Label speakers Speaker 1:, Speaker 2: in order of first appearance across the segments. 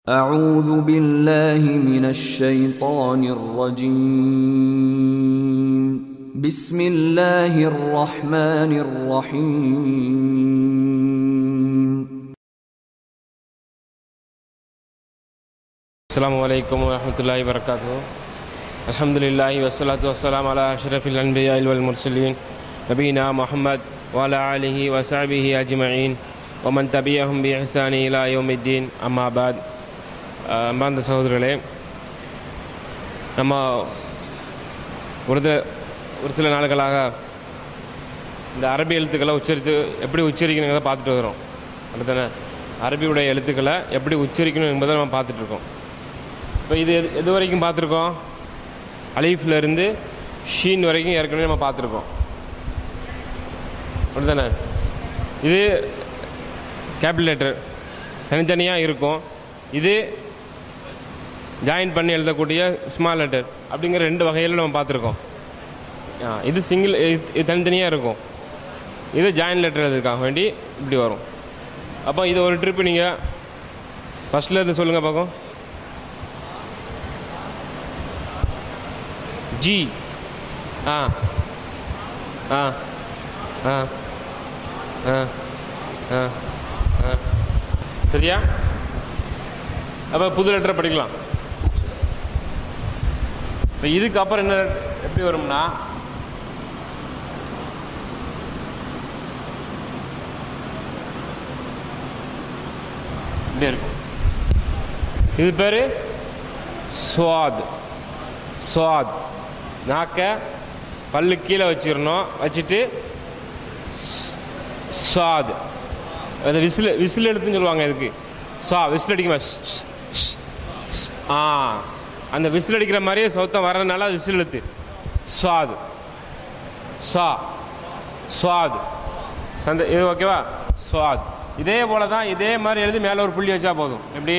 Speaker 1: أعوذ بالله من الشيطان الرجيم بسم الله الرحمن الرحيم
Speaker 2: السلام عليكم ورحمة الله وبركاته الحمد لله والصلاة والسلام على أشرف الأنبياء والمرسلين نبينا محمد وعلى آله وصحبه أجمعين ومن تبعهم بإحسان إلى يوم الدين أما بعد அன்பார்ந்த சகோதரர்களே நம்ம ஒரு த- ஒரு சில நாட்களாக இந்த அரபி எழுத்துக்களை உச்சரித்து எப்படி உச்சரிக்கணுங்கிறத பார்த்துட்டு வரோம் அப்படித்தானே அரபியுடைய எழுத்துக்களை எப்படி உச்சரிக்கணும் என்பதை நம்ம பார்த்துட்டு இருக்கோம் இப்போ இது எது எது வரைக்கும் பார்த்துருக்கோம் அலீஃப்ல இருந்து ஷீன் வரைக்கும் ஏற்கனவே நம்ம பார்த்துருக்கோம் அப்படிதானே இது கேபிட்டல் லெட்டர் தனித்தனியாக இருக்கும் இது ஜாயின் பண்ணி எழுதக்கூடிய ஸ்மால் லெட்டர் அப்படிங்கிற ரெண்டு வகையில் நம்ம பார்த்துருக்கோம் ஆ, இது சிங்கிள் இது தனித்தனியாக இருக்கும் இது ஜாயின் லெட்டர் எழுதுக்காக வேண்டி இப்படி வரும் அப்போ இது ஒரு ட்ரிப்பு நீங்கள் ஃபஸ்ட்டில் இருந்து சொல்லுங்கள் பார்க்கும் ஜி ஆ ஆ ஆ ஆ ஆ ஆ சரியா அப்போ புது லெட்டரை படிக்கலாம் இப்போ இதுக்கு அப்புறம் என்ன எப்படி வரும்னா இப்படி இருக்கும் இது பேர் சுவாத் சுவாத் நாக்க பல்லு கீழே வச்சிடணும் வச்சுட்டு ஸ்- சுவாத் அந்த விசில் விசில் எடுத்துன்னு சொல்லுவாங்க இதுக்கு சுவா விசில் அடிக்குமா ஷ், ஷ், ஷ், ஷ். ஆ அந்த விசில் அடிக்கிற மாதிரியே சௌத்தம் வர்றதுனால அது விசில் எழுத்து சுவாத் சுவா சுவாத் சந்த இது ஓகேவா சுவாத் இதே போல தான் இதே மாதிரி எழுதி மேலே ஒரு புள்ளி வச்சா போதும் எப்படி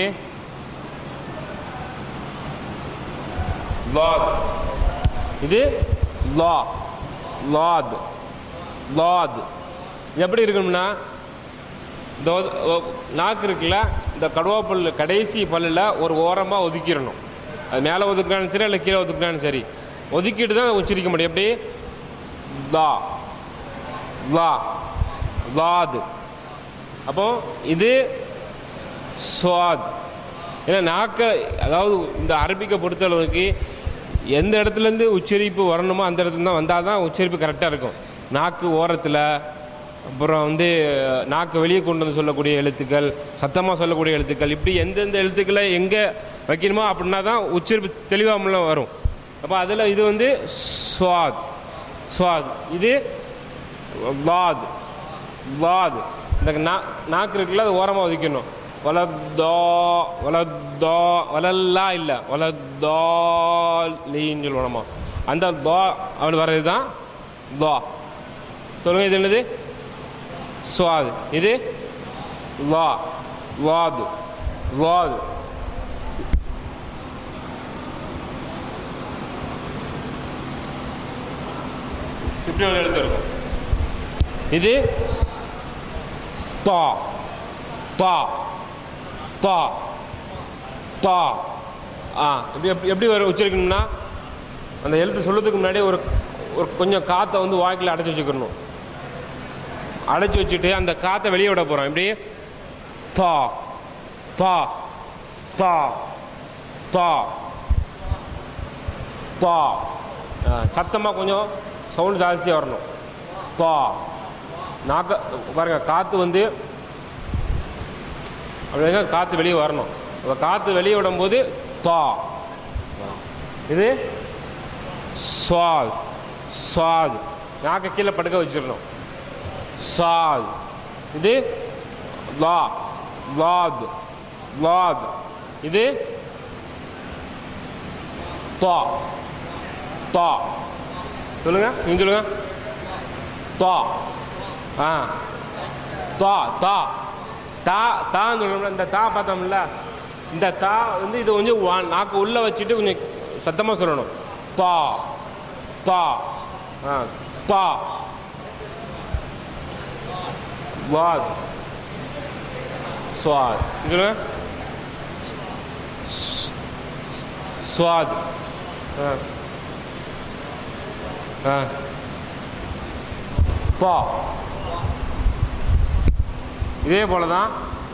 Speaker 2: லாத் இது லா லாத் லாத் இது எப்படி இருக்கணும்னா இந்த ஒது- ஒ- நாக்கு இருக்குல்ல இந்த கடுவா பல்லு கடைசி பல்லில் ஒரு ஓரமாக ஒதுக்கிடணும் அது மேலே ஒதுக்கினாலும் சரி இல்லை கீழே ஒதுக்கினாலும் சரி ஒதுக்கிட்டு தான் உச்சரிக்க முடியும் எப்படி லா லா லாத் அப்போ இது சுவாத் ஏன்னா நாக்க அதாவது இந்த அரபிக்கை பொறுத்தளவுக்கு எந்த இடத்துலேருந்து உச்சரிப்பு வரணுமோ அந்த இடத்துல தான் வந்தால் தான் உச்சரிப்பு கரெக்டாக இருக்கும் நாக்கு ஓரத்தில் அப்புறம் வந்து நாக்கு வெளியே கொண்டு வந்து சொல்லக்கூடிய எழுத்துக்கள் சத்தமாக சொல்லக்கூடிய எழுத்துக்கள் இப்படி எந்தெந்த எழுத்துக்களை எங்கே வைக்கணுமோ அப்படின்னா தான் உச்சரிப்பு தெளிவாக வரும் அப்போ அதில் இது வந்து ஸ்வாத் ஸ்வாத் இது லாத் லாத் இந்த நா நாக்கு இருக்குல்ல அது ஓரமாக ஒதுக்கணும் வலதோ வலதோ வலல்லா இல்லை வலதோலின்னு சொல்லணுமா அந்த தோ அப்படி வர்றது தான் தோ சொல்லுங்க இது என்னது சுவாது இது லா லாது லாது இப்படி ஒரு எழுத்து இருக்கும் இது தா தா தா தா ஆ இப்படி எப்படி எப்படி வரும் உச்சரிக்கணும்னா அந்த எழுத்து சொல்றதுக்கு முன்னாடி ஒரு ஒரு கொஞ்சம் காற்றை வந்து வாய்க்கில் அடைச்சி வச்சுக்கணும் அடைச்சி வச்சுட்டு அந்த காற்றை வெளியே விட போகிறோம் இப்படி தா தா தா தா தா சத்தமாக கொஞ்சம் சவுண்ட் ஜாஸ்தியாக வரணும் தா நாக்க பாருங்க காற்று வந்து அப்படிங்க காற்று வெளியே வரணும் அந்த காற்று வெளியே விடும்போது தா இது சுவாத் சுவாத் நாக்க கீழே படுக்க வச்சிடணும் சாத் இது லா லாத் லாத் இது தா தா சொல்லுங்க நீங்க சொல்லுங்க தா ஆ தா தா தா தான்னு சொல்லணும்ல இந்த தா பார்த்தோம்ல இந்த தா வந்து இது கொஞ்சம் வா- நாக்கு உள்ள வச்சுட்டு கொஞ்சம் சத்தமாக சொல்லணும் தா தா ஆ தா வாத் சுவாத் சொல்லுங்க சுவாத் ஆ ஆ பா இதே போல தான்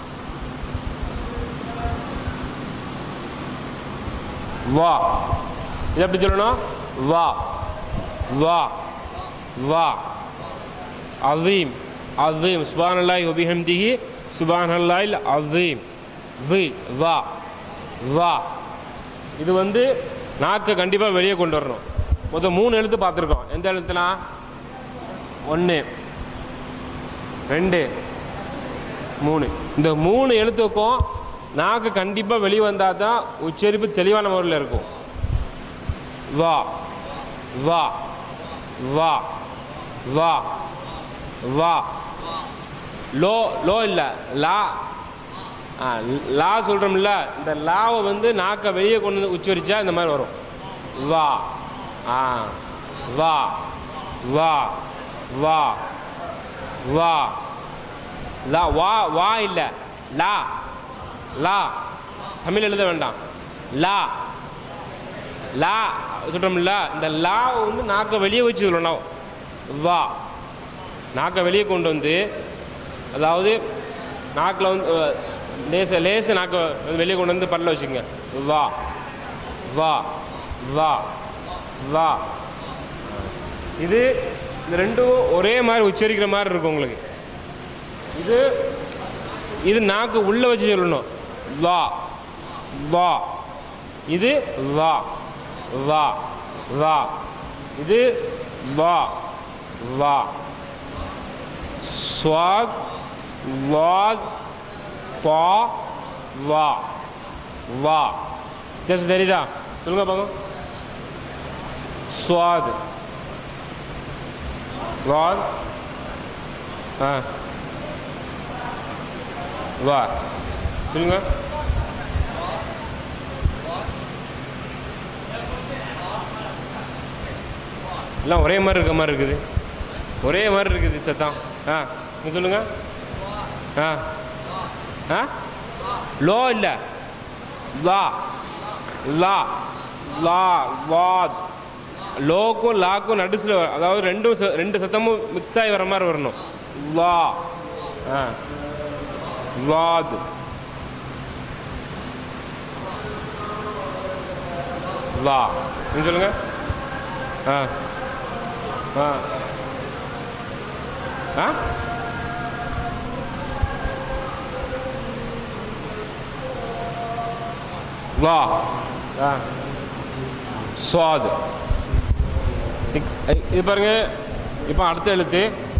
Speaker 2: வா இது எப்படி சொல்லணும் வா வா வா அசீம் அசீம் சுபான் அல்லாஹ் ஒபிஹம்திஹி சுபான் அல்லாஹ் அசீம் வி வா வா இது வந்து நாக்கை கண்டிப்பாக வெளியே கொண்டு வரணும் மொத்தம் மூணு எழுத்து பார்த்துருக்கோம் எந்த எழுத்துனா ஒன்று ரெண்டு மூணு இந்த மூணு எழுத்துக்கும் நாக்கு கண்டிப்பாக வெளியே வந்தால் தான் உச்சரிப்பு தெளிவான முறையில் இருக்கும் வா வா வா வா வா லோ லோ இல்லை லா ஆ லா சொல்கிறோம்ல இந்த லாவை வந்து நாக்கை வெளியே கொண்டு வந்து உச்சரிச்சா இந்த மாதிரி வரும் வா ஆ வா வா வா வா லா வா வா இல்லை லா லா தமிழ் எழுத வேண்டாம் லா லா சொல்கிறோம்ல இந்த லா வந்து நாக்கை வெளியே வச்சு சொல்லணும் வா நாக்கை வெளியே கொண்டு வந்து அதாவது நாக்கில் வந்து அஹ், லேச லேச நாக்கை வந்து வெளியே கொண்டு வந்து பல்ல வச்சுங்க வா வா வா வா இது இந்த ரெண்டும் ஒரே மாதிரி உச்சரிக்கிற மாதிரி இருக்கும் உங்களுக்கு இது இது நாக்கு உள்ள வச்சு சொல்லணும் வா வா இது வா வா வா இது வா வா ஸ்வாத் வாத் பா வா வா வித்தியாசம் தெரியுதா சொல்லுங்க பார்க்க ஸ்வாத் வாத் ஆ வா சொல்லுங்க எல்லாம் ஒரே மாதிரி இருக்க மாதிரி இருக்குது ஒரே மாதிரி இருக்குது சத்தம் ஆ நீ சொல்லுங்க ஆ ஆ லோ இல்லை லா லா லா வா லோக்கும் லாக்கும் நடுசில் அதாவது ரெண்டும் ச- ரெண்டு சத்தமும் மிக்ஸ் ஆகி வர மாதிரி வரணும் லா ஆ வாத் வா நீங்க சொல்லுங்க ஆ ஆ ஆ வா ஆ சுவாத் இக்- ஐ- இது பாருங்க இப்போ அடுத்த எழுத்து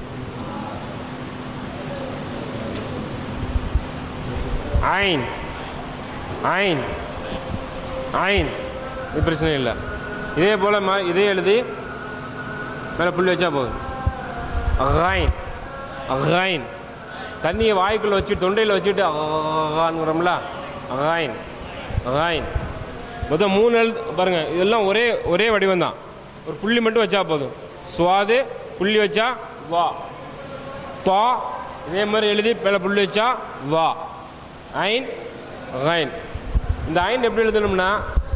Speaker 2: ஐன் ஐன் ஐன் இது பிரச்சனை இல்லை இதே போல் ம இதே எழுதி மேலே புள்ளி வச்சா போதும் அகைன் அகைன் தண்ணியை வாய்க்குள்ளே வச்சு தொண்டையில் வச்சுட்டு அகான்ங்கிறோம்ல அகைன் அகைன் மொத்தம் மூணு எழுத்து பாருங்கள் இதெல்லாம் ஒரே ஒரே வடிவம் தான் ஒரு புள்ளி மட்டும் வச்சா போதும் சுவாது புள்ளி வச்சா வா தா இதே மாதிரி எழுதி மேலே புள்ளி வச்சா வா ஐன் ஐன் இந்த ஐன் எப்படி எழுதணும்னா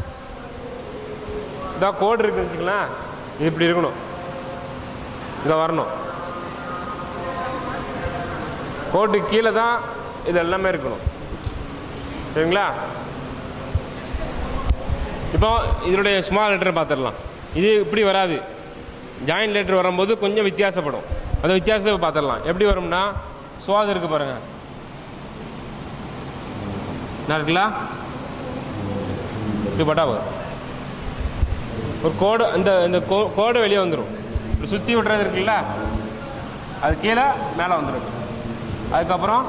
Speaker 2: இந்த கோடு இருக்குன்னு வச்சுக்கலாம் இது இப்படி இருக்கணும் இங்கே வரணும் கோட்டுக்கு கீழே தான் இது எல்லாமே இருக்கணும் சரிங்களா இப்போ இதனுடைய ஸ்மால் லெட்டர் பார்த்துடலாம் இது இப்படி வராது ஜாயின்ட் லெட்டர் வரும்போது கொஞ்சம் வித்தியாசப்படும் அந்த வித்தியாசத்தை பார்த்துடலாம் எப்படி வரும்னா சுவாது இருக்கு பாருங்க என்ன இருக்குல்ல இப்படி பட்டா வரும் ஒரு கோடு அந்த இந்த கோ- கோடு வெளியே வந்துடும் இப்படி சுற்றி விட்றது இருக்குல்ல அது கீழே மேலே வந்துடும் அதுக்கப்புறம்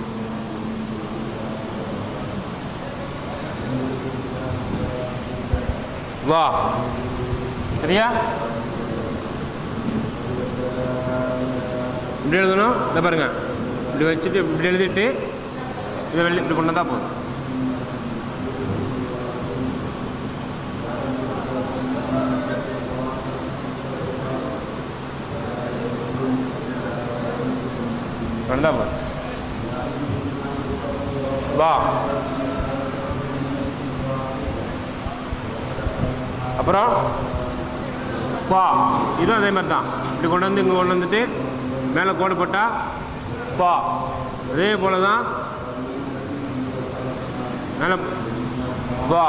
Speaker 2: வா சரியா இப்படி எழுதணும் இதை பாருங்க இப்படி வச்சுட்டு இப்படி எழுதிட்டு இதை வெளியே இப்படி கொண்டு வந்தால் போதும் கொண்டு வந்தா போதும் வா அப்புறம் பா இதுவும் அதே மாதிரி தான் இப்படி கொண்டு வந்து இங்கே கொண்டு வந்துட்டு மேலே கோடு போட்டால் பா அதே போல தான் மேலே வா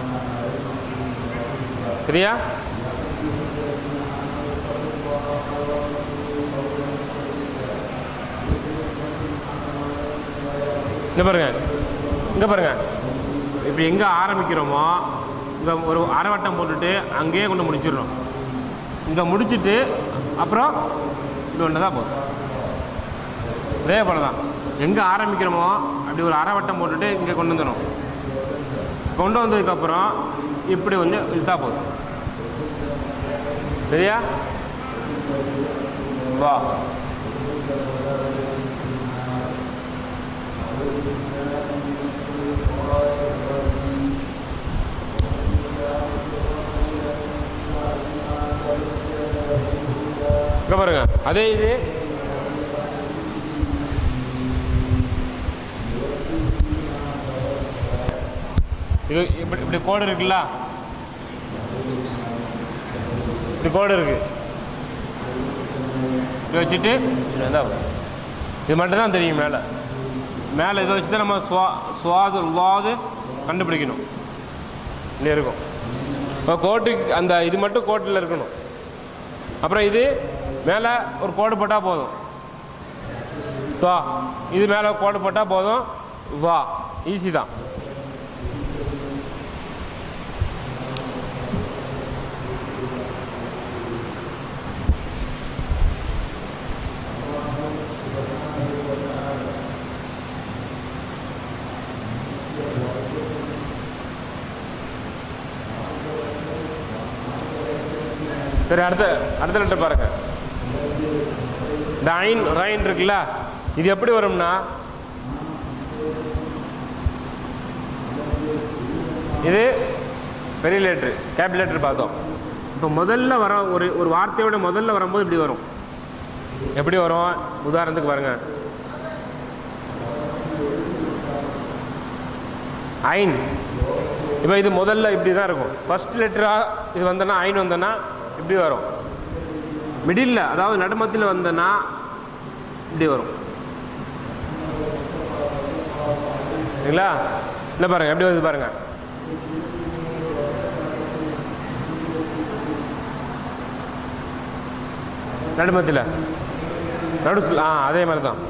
Speaker 2: சரியா இங்க பாருங்க இங்க பாருங்க இப்போ எங்க ஆரம்பிக்கிறோமோ இங்க ஒரு அரைவட்டம் போட்டுட்டு அங்கேயே கொண்டு முடிச்சிடுறோம் இங்க முடிச்சிட்டு அப்புறம் இது ஒன்று தான் போதும் அதே போல தான் எங்கே ஆரம்பிக்கிறோமோ அப்படி ஒரு அரைவட்டம் போட்டுட்டு இங்கே கொண்டு வந்துடும் கொண்டு வந்ததுக்கப்புறம் இப்படி கொஞ்சம் இழுத்தா போதும் சரியா வா இங்க பாருங்க அதே இது இது இப்படி இப்படி கோடு இருக்குல்ல இப்படி கோடு இருக்கு இப்படி வச்சுட்டு இப்படி வந்தா போதும். இது மட்டும்தான் தெரியும் மேலே மேலே இதை வச்சு தான் நம்ம சுவா சுவாது உவாது கண்டுபிடிக்கணும் இப்படி இருக்கும் இப்போ கோட்டுக்கு அந்த இது மட்டும் கோட்டில் இருக்கணும் அப்புறம் இது மேலே ஒரு கோடு போட்டால் போதும் தா இது மேலே கோடு போட்டால் போதும் வா ஈஸி தான் சரி அடுத்த அடுத்த லெட்டர் பாருங்க இந்த ஐன் ரைன் இருக்குல்ல இது எப்படி வரும்னா இது பெரிய லெட்ரு கேப் லெட்ரு பார்த்தோம் இப்போ முதல்ல வர ஒரு ஒரு வார்த்தையோட முதல்ல வரும்போது இப்படி வரும் எப்படி வரும் உதாரணத்துக்கு பாருங்க ஐன் இப்போ இது முதல்ல இப்படி தான் இருக்கும் ஃபர்ஸ்ட் லெட்டராக இது வந்தனா ஐன் வந்தனா இப்படி வரும் மிடில் அதாவது நடுமத்தில் வந்தனா இப்படி வரும் சரிங்களா இல்லை பாருங்க எப்படி வருது பாருங்க நடுமத்தில் நடு ஆ அதே மாதிரி தான்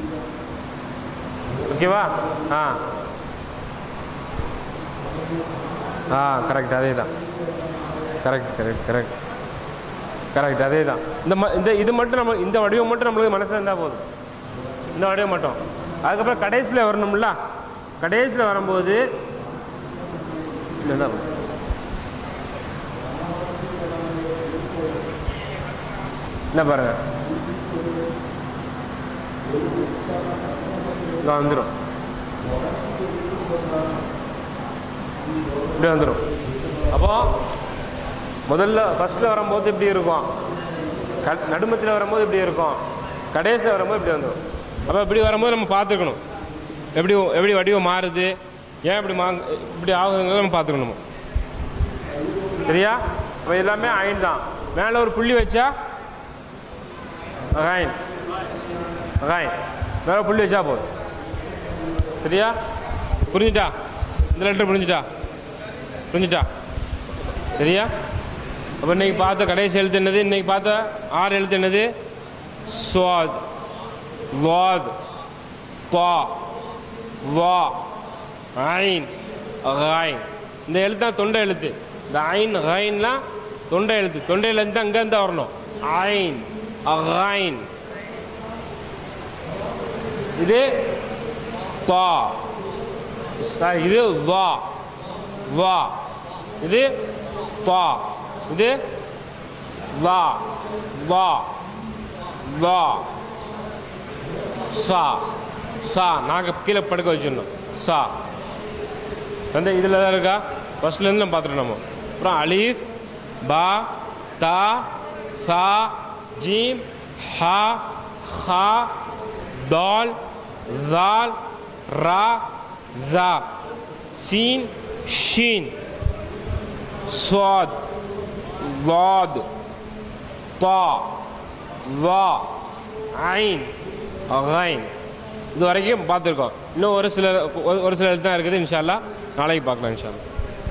Speaker 2: ஓகேவா ஆ ஆ கரெக்ட் அதே தான் கரெக்ட் கரெக்ட் கரெக்ட் கரெக்ட் அதே தான் இந்த ம இந்த இது மட்டும் நம்ம இந்த வடிவம் மட்டும் நம்மளுக்கு மனசில் இருந்தால் போதும் இந்த வடிவம் மட்டும் அதுக்கப்புறம் கடைசியில் வரணும்ல கடைசியில் வரும்போது இருந்தால் போதும் என்ன பாருங்க இதோ வந்துடும் இப்படி வந்துடும் அப்போ முதல்ல ஃபர்ஸ்ட்டில் வரும்போது இப்படி இருக்கும் க நடுமத்தில் வரும்போது இப்படி இருக்கும் கடைசியில் வரும்போது இப்படி வந்துடும் அப்போ இப்படி வரும்போது நம்ம பார்த்துக்கணும் எப்படி எப்படி வடிவம் மாறுது ஏன் இப்படி மா இப்படி ஆகுதுங்கிறத நம்ம பார்த்துக்கணும் சரியா இப்போ எல்லாமே அயன் தான் மேலே ஒரு புள்ளி வச்சா அகாயின் அகாயின் மேலே புள்ளி வச்சா போதும் சரியா புரிஞ்சுட்டா இந்த லெட்டர் புரிஞ்சுட்டா புரிஞ்சுட்டா சரியா அப்போ இன்னைக்கு பார்த்த கடைசி எழுத்து என்னது இன்னைக்கு பார்த்த ஆறு எழுத்து என்னது சுவாத் வாத் பா வா ஐன் ஹைன் இந்த எழுத்து தான் தொண்டை எழுத்து இந்த ஐன் ஹைன்லாம் தொண்டை எழுத்து தொண்டை எழுத்து அங்கே இருந்தால் வரணும் ஐன் அகைன் இது தா சாரி இது வா வா இது தா இது வா வா வா சா சா நாங்கள் கீழே படுக்க வச்சிடணும் சா வந்து இதில் தான் இருக்கா ஃபர்ஸ்ட்லேருந்து நம்ம பார்த்துட்டோம் நம்ம அப்புறம் அலீஃப் பா தா சா ஜீம் ஹா ஹா தால் தால் ரா ஜா சீன் ஷீன் சுவாத் லாத் தா வா ஐன் அகைன் இது வரைக்கும் பார்த்துருக்கோம் இன்னும் ஒரு சில ஒரு- ஒரு சில எழுத்து தான் இருக்குது இன்ஷா அல்லாஹ் நாளைக்கு பார்க்கலாம் இன்ஷா அல்லாஹ்